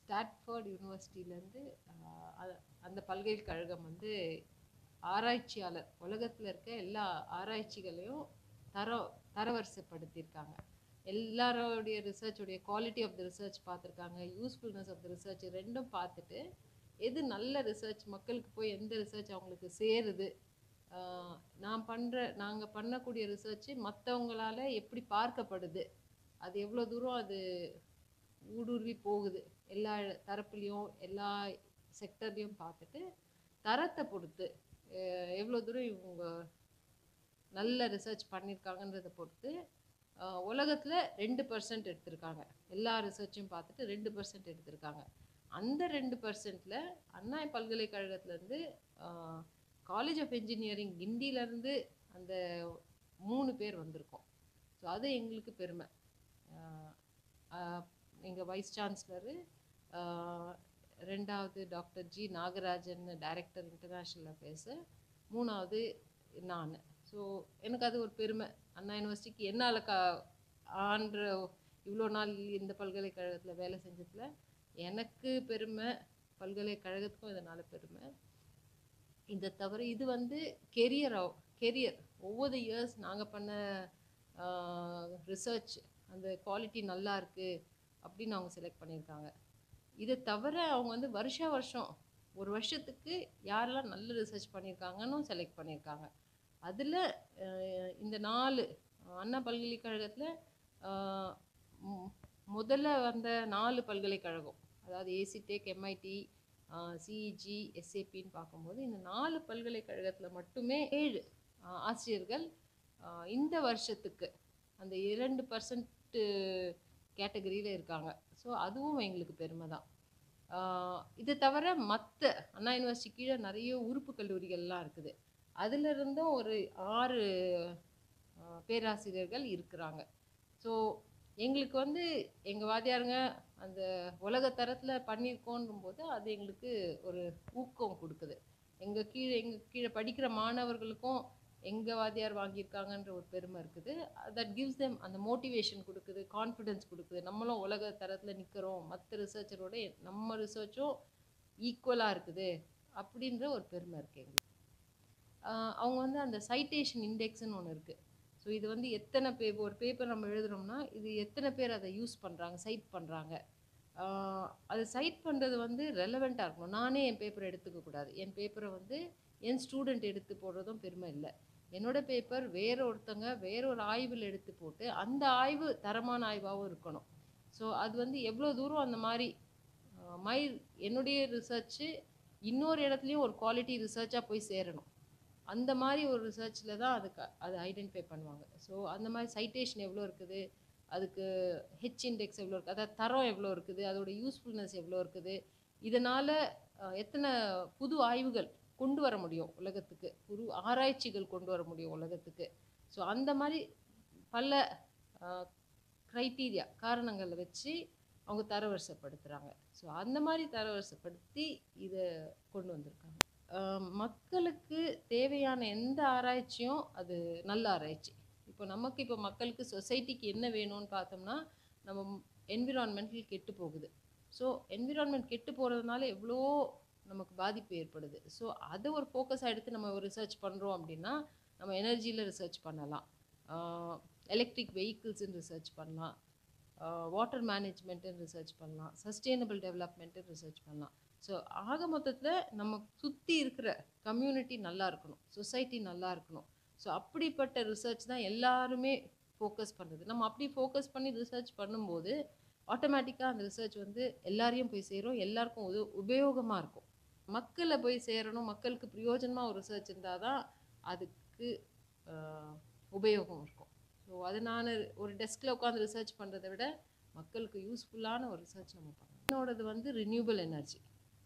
Stafford யூனிவர்சிட்டியிலேருந்து அந்த பல்கலைக்கழகம் வந்து ஆராய்ச்சியாளர் உலகத்தில் இருக்க எல்லா ஆராய்ச்சிகளையும் தர தரவரிசைப்படுத்தியிருக்காங்க எல்லாரோடைய ரிசர்ச்சோடைய குவாலிட்டி ஆஃப் த ரிசர்ச் பார்த்துருக்காங்க யூஸ்ஃபுல்னஸ் ஆஃப் த ரிசர்ச் ரெண்டும் பார்த்துட்டு எது நல்ல ரிசர்ச் மக்களுக்கு போய் எந்த ரிசர்ச் அவங்களுக்கு சேருது ஆஹ் நான் பண்ணுற நாங்கள் பண்ணக்கூடிய ரிசர்ச்சு மற்றவங்களால எப்படி பார்க்கப்படுது அது எவ்வளோ தூரம் அது ஊடுருவி போகுது எல்லா தரப்புலையும் எல்லா செக்டர்லையும் பார்த்துட்டு தரத்தை பொறுத்து அஹ் எவ்வளோ தூரம் இவங்க நல்ல ரிசர்ச் பண்ணியிருக்காங்கன்றதை பொறுத்து உலகத்தில் ரெண்டு பர்சன்ட் எடுத்திருக்காங்க எல்லா ரிசர்ச்சையும் பார்த்துட்டு ரெண்டு பர்சன்ட் எடுத்திருக்காங்க அந்த ரெண்டு பர்சன்டில் அண்ணா பல்கலைக்கழகத்துலேருந்து காலேஜ் ஆஃப் இன்ஜினியரிங் கிண்டியிலேருந்து அந்த மூணு பேர் வந்திருக்கோம் ஸோ அது எங்களுக்கு பெருமை எங்கள் வைஸ் சான்சலரு ரெண்டாவது doctor G Nagarajan director international affairs மூணாவது நான் ஸோ எனக்கு அது ஒரு பெருமை அண்ணா யூனிவர்சிட்டிக்கு என்னால் க ஆன்ற இவ்வளோ நாள் இந்த பல்கலைக்கழகத்தில் வேலை செஞ்சதில் எனக்கு பெருமை பல்கலைக்கழகத்துக்கும் இதனால் பெருமை இதை தவிர இது வந்து கெரியர் கெரியர் ஒவ்வொரு இயர்ஸ் நாங்கள் பண்ண ரிசர்ச் அந்த குவாலிட்டி நல்லா இருக்குது அப்படின்னு அவங்க செலக்ட் பண்ணியிருக்காங்க இதை தவிர அவங்க வந்து வருஷா வருஷம் ஒரு வருஷத்துக்கு யாரெல்லாம் நல்ல ரிசர்ச் பண்ணியிருக்காங்கன்னு செலக்ட் பண்ணியிருக்காங்க அதில் இந்த நாலு அண்ணா பல்கலைக்கழகத்தில் முதல்ல வந்த நாலு பல்கலைக்கழகம் அதாவது ஏசிடெக் எம்ஐடி சிஇஜி எஸ்ஏபின்னு பார்க்கும்போது இந்த நாலு பல்கலைக்கழகத்தில் மட்டுமே ஏழு ஆஹ் ஆசிரியர்கள் ஆஹ் இந்த வருஷத்துக்கு அந்த இரண்டு பர்சன்ட்டு கேட்டகரியில் இருக்காங்க ஸோ அதுவும் எங்களுக்கு பெருமை தான் ஆஹ் இது தவிர மற்ற அண்ணா யூனிவர்சிட்டி கீழே நிறைய உறுப்பு கல்லூரிகள்லாம் இருக்குது அதுல இருந்தும் ஒரு ஆறு ஆஹ் பேராசிரியர்கள் இருக்கிறாங்க ஸோ எங்களுக்கு வந்து எங்கள் வாத்தியாருங்க அந்த உலக தரத்தில் பண்ணியிருக்கோன்னும் போது அது எங்களுக்கு ஒரு ஊக்கம் கொடுக்குது எங்கள் கீழே எங்கள் கீழே படிக்கிற மாணவர்களுக்கும் எங்கள் வாத்தியார் வாங்கியிருக்காங்கன்ற ஒரு பெருமை இருக்குது தட் கிவ்ஸ் them அந்த மோட்டிவேஷன் கொடுக்குது கான்ஃபிடென்ஸ் கொடுக்குது நம்மளும் உலக தரத்தில் நிற்கிறோம் மற்ற ரிசர்ச்சரோட நம்ம ரிசர்ச்சும் ஈக்குவலாக இருக்குது அப்படின்ற ஒரு பெருமை இருக்குது எங்களுக்கு ஆஹ் அவங்க வந்து அந்த சைட்டேஷன் இண்டெக்ஸ்னு ஒன்று இருக்குது ஸோ இது வந்து எத்தனை பே ஒரு பேப்பர் நம்ம எழுதுறோம்னா இது எத்தனை பேர் அதை யூஸ் பண்ணுறாங்க சைட் பண்ணுறாங்க அது சைட் பண்ணுறது வந்து ரெலவெண்ட்டாக இருக்கணும் நானே என் பேப்பரை எடுத்துக்க கூடாது என் பேப்பரை வந்து என் ஸ்டூடெண்ட் எடுத்து போடுறதும் பெருமை இல்லை என்னோட பேப்பர் வேற ஒருத்தங்க வேற ஒரு ஆய்வில் எடுத்து போட்டு அந்த ஆய்வு தரமான ஆய்வாகவும் இருக்கணும் ஸோ அது வந்து எவ்வளோ தூரம் அந்த மாதிரி மை என்னுடைய ரிசர்ச்சு இன்னொரு இடத்துலையும் ஒரு குவாலிட்டி ரிசர்ச்சாக போய் சேரணும் அந்த மாதிரி ஒரு ரிசர்ச்சில் தான் அதுக்கு அதை ஐடென்டிஃபை பண்ணுவாங்க ஸோ அந்த மாதிரி சைட்டேஷன் எவ்வளோ இருக்குது அதுக்கு ஹெச் இண்டெக்ஸ் எவ்வளோ இருக்குது அதாவது தரம் எவ்வளோ இருக்குது அதோட யூஸ்ஃபுல்னஸ் எவ்வளோ இருக்குது இதனால் எத்தனை புது ஆய்வுகள் கொண்டு வர முடியும் உலகத்துக்கு புது ஆராய்ச்சிகள் கொண்டு வர முடியும் உலகத்துக்கு ஸோ அந்த மாதிரி பல க்ரைட்டீரியா காரணங்களை வச்சு அவங்க தரவரிசைப்படுத்துகிறாங்க ஸோ அந்த மாதிரி தரவரிசைப்படுத்தி இதை கொண்டு வந்திருக்காங்க ஆஹ் மக்களுக்கு தேவையான எந்த ஆராய்ச்சியும் அது நல்ல ஆராய்ச்சி இப்போ நமக்கு இப்போ மக்களுக்கு சொசைட்டிக்கு என்ன வேணும்னு பார்த்தோம்னா நம்ம என்விரான்மெண்டல் கெட்டு போகுது ஸோ என்விரான்மெண்ட் கெட்டு போகிறதுனால எவ்வளோ நமக்கு பாதிப்பு ஏற்படுது ஸோ அதை ஒரு ஃபோக்கஸாக எடுத்து நம்ம ஒரு ரிசர்ச் பண்ணுறோம் அப்படின்னா நம்ம எனர்ஜியில் ரிசர்ச் பண்ணலாம் எலக்ட்ரிக் வெஹிக்கிள்ஸ்ன்னு ரிசர்ச் பண்ணலாம் வாட்டர் மேனேஜ்மெண்ட்டுன்னு ரிசர்ச் பண்ணலாம் சஸ்டெயினபிள் டெவலப்மெண்ட்டுன்னு ரிசர்ச் பண்ணலாம் ஸோ ஆக மொத்தத்தில் நம்ம சுற்றி இருக்கிற கம்யூனிட்டி நல்லா இருக்கணும் சொசைட்டி நல்லா இருக்கணும் ஸோ அப்படிப்பட்ட ரிசர்ச் தான் எல்லாருமே ஃபோக்கஸ் பண்ணுது நம்ம அப்படி ஃபோக்கஸ் பண்ணி ரிசர்ச் பண்ணும்போது ஆட்டோமேட்டிக்காக அந்த ரிசர்ச் வந்து எல்லாரையும் போய் சேரும் எல்லாருக்கும் உது உபயோகமாக இருக்கும் மக்களை போய் சேரணும் மக்களுக்கு பிரயோஜனமாக ஒரு ரிசர்ச் இருந்தால் தான் அதுக்கு ஆஹ், உபயோகம் இருக்கும் ஸோ அது நான் ஒரு டெஸ்கில் உட்காந்து ரிசர்ச் பண்ணுறதை விட மக்களுக்கு யூஸ்ஃபுல்லான ஒரு ரிசர்ச் நம்ம பண்ணணும் என்னோடது வந்து ரினியூவல் எனர்ஜி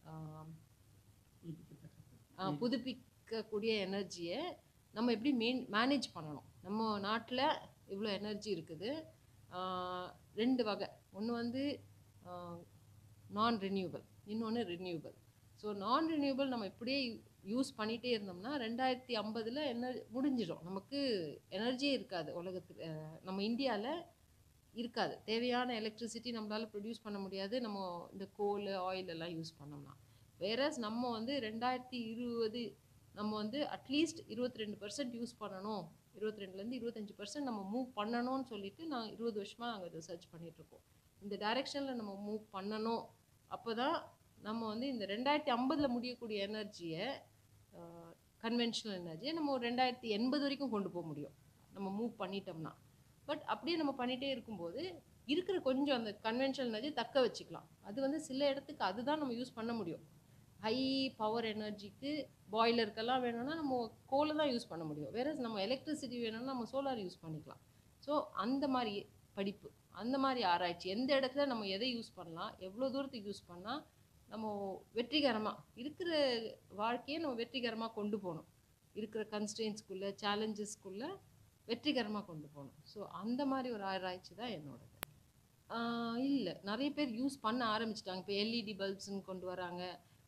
புதுப்பிக்கக்கூடிய எனர்ஜியை நம்ம எப்படி மெயின் மேனேஜ் பண்ணணும் நம்ம நாட்டில் இவ்வளோ எனர்ஜி இருக்குது ஆஹ் ரெண்டு வகை ஒன்று வந்து நான் ரினியூவல் இன்னொன்று ரினியூவல் ஸோ நான் ரினியூவல் நம்ம இப்படியே யூஸ் பண்ணிகிட்டே இருந்தோம்னா ரெண்டாயிரத்தி ஐம்பதில் என்ன முடிஞ்சிடும் நமக்கு எனர்ஜியே இருக்காது உலகத்தில் நம்ம இந்தியாவில் இருக்காது தேவையான எலக்ட்ரிசிட்டி நம்மளால ப்ரொடியூஸ் பண்ண முடியாது நம்ம இந்த கோல் ஆயில் எல்லாம் யூஸ் பண்ணோம்னா வேறஸ் நம்ம வந்து ரெண்டாயிரத்தி இருபது நம்ம வந்து அட்லீஸ்ட் இருபத்தி ரெண்டு பர்சன்ட் யூஸ் பண்ணணும் இருபத்தி ரெண்டுலேருந்து இருபத்தஞ்சி பர்சன்ட் நம்ம மூவ் பண்ணணும்னு சொல்லிட்டு நான் இருபது வருஷமாக நாங்கள் ரிசர்ச் பண்ணிகிட்ருக்கோம் இந்த டைரெக்ஷனில் நம்ம மூவ் பண்ணணும் அப்போ தான் நம்ம வந்து இந்த ரெண்டாயிரத்தி ஐம்பதில் முடியக்கூடிய எனர்ஜியை கன்வென்ஷனல் எனர்ஜியை நம்ம ஒரு ரெண்டாயிரத்தி எண்பது வரைக்கும் கொண்டு போக முடியும் நம்ம மூவ் பண்ணிட்டோம்னா பட் அப்படியே நம்ம பண்ணிகிட்டே இருக்கும்போது இருக்கிற கொஞ்சம் அந்த கன்வென்ஷனல் எனர்ஜி தக்க வச்சுக்கலாம் அது வந்து சில இடத்துக்கு அதுதான் நம்ம யூஸ் பண்ண முடியும் ஹை பவர் எனர்ஜிக்கு பாய்லருக்கெல்லாம் வேணும்னா நம்ம கோலை தான் யூஸ் பண்ண முடியும் வேற நம்ம எலக்ட்ரிசிட்டி வேணும்னா நம்ம சோலார் யூஸ் பண்ணிக்கலாம் ஸோ அந்த மாதிரி படிப்பு அந்த மாதிரி ஆராய்ச்சி எந்த இடத்துல நம்ம எதை யூஸ் பண்ணலாம் எவ்வளோ தூரத்துக்கு யூஸ் பண்ணால் நம்ம வெற்றிகரமாக இருக்கிற வாழ்க்கையை நம்ம வெற்றிகரமாக கொண்டு போகணும் இருக்கிற கன்ஸ்டன்ஸ்குள்ளே சேலஞ்சஸ்க்குள்ளே வெற்றிகரமாக கொண்டு போகணும் ஸோ அந்த மாதிரி ஒரு ஆராய்ச்சி தான் என்னோடது இல்லை நிறைய பேர் யூஸ் பண்ண ஆரம்பிச்சிட்டாங்க இப்போ எல்இடி பல்ப்ஸ்ன்னு கொண்டு வராங்க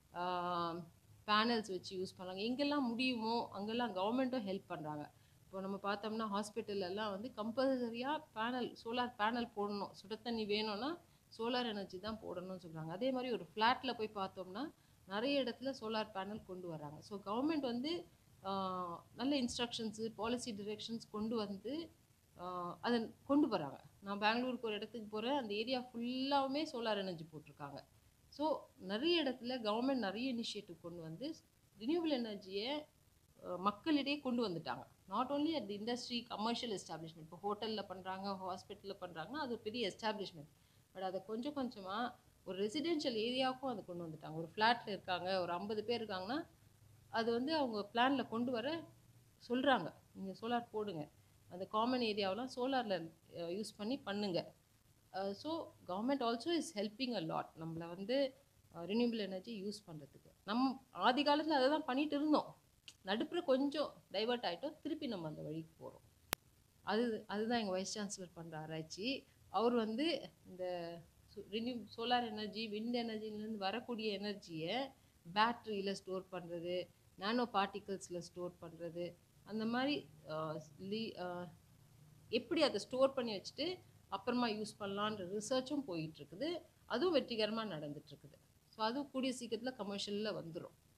பேனல்ஸ் வச்சு யூஸ் பண்ணுறாங்க எங்கெல்லாம் முடியுமோ அங்கெல்லாம் கவர்மெண்ட்டும் ஹெல்ப் பண்ணுறாங்க இப்போ நம்ம பார்த்தோம்னா ஹாஸ்பிட்டல் எல்லாம் வந்து கம்பல்சரியாக பேனல் சோலார் பேனல் போடணும் சுட தண்ணி வேணும்னா சோலார் எனர்ஜி தான் போடணும்னு சொல்கிறாங்க அதே மாதிரி ஒரு ஃப்ளாட்டில் போய் பார்த்தோம்னா நிறைய இடத்துல சோலார் பேனல் கொண்டு வராங்க ஸோ கவர்மெண்ட் வந்து ஆஹ், நல்ல இன்ஸ்ட்ரக்ஷன்ஸு பாலிசி டிரெக்ஷன்ஸ் கொண்டு வந்து ஆஹ், அதை கொண்டு போகிறாங்க நான் பெங்களூருக்கு ஒரு இடத்துக்கு போகிறேன் அந்த ஏரியா ஃபுல்லாகவுமே சோலார் எனர்ஜி போட்டிருக்காங்க ஸோ நிறைய இடத்துல கவர்மெண்ட் நிறைய இனிஷியேட்டிவ் கொண்டு வந்து ரினியூவல் எனர்ஜியை மக்களிடையே கொண்டு வந்துட்டாங்க not only at the industry commercial establishment இப்போ ஹோட்டலில் பண்ணுறாங்க ஹாஸ்பிட்டலில் பண்ணுறாங்கன்னா அது ஒரு பெரிய எஸ்டாப்ளிஷ்மெண்ட் பட் அதை கொஞ்சம் கொஞ்சமாக ஒரு ரெசிடென்ஷியல் ஏரியாவுக்கும் அது கொண்டு வந்துட்டாங்க ஒரு ஃப்ளாட்டில் இருக்காங்க ஒரு ஐம்பது பேர் இருக்காங்கன்னா அது வந்து அவங்க பிளானில் கொண்டு வர சொல்கிறாங்க நீங்கள் சோலார் போடுங்க அந்த காமன் ஏரியாவெலாம் சோலாரில் யூஸ் பண்ணி பண்ணுங்க so government also is helping a lot நம்மளை வந்து ரினியூபிள் எனர்ஜி யூஸ் பண்ணுறதுக்கு நம் ஆதி காலத்தில் அதை தான் பண்ணிட்டு இருந்தோம் நடுப்புற கொஞ்சம் டைவர்ட் ஆகிட்டோம் திருப்பி நம்ம அந்த வழிக்கு போகிறோம் அது அதுதான் எங்கள் வைஸ் சான்சலர் பண்ணுற ஆராய்ச்சி அவர் வந்து இந்த ரினியூ சோலார் எனர்ஜி விண்ட் எனர்ஜிலேருந்து வரக்கூடிய எனர்ஜியை பேட்ரியில் ஸ்டோர் பண்ணுறது நானோ பார்ட்டிகல்ஸில் ஸ்டோர் பண்ணுறது அந்த மாதிரி ஆஹ், லீ- ஆஹ், எப்படி அதை ஸ்டோர் பண்ணி வச்சுட்டு அப்புறமா யூஸ் பண்ணலான்ற ரிசர்ச்சும் போயிட்டுருக்குது அதுவும் வெற்றிகரமாக நடந்துட்டுருக்குது ஸோ அதுவும் கூடிய சீக்கிரத்தில் கமர்ஷியலில் வந்துடும்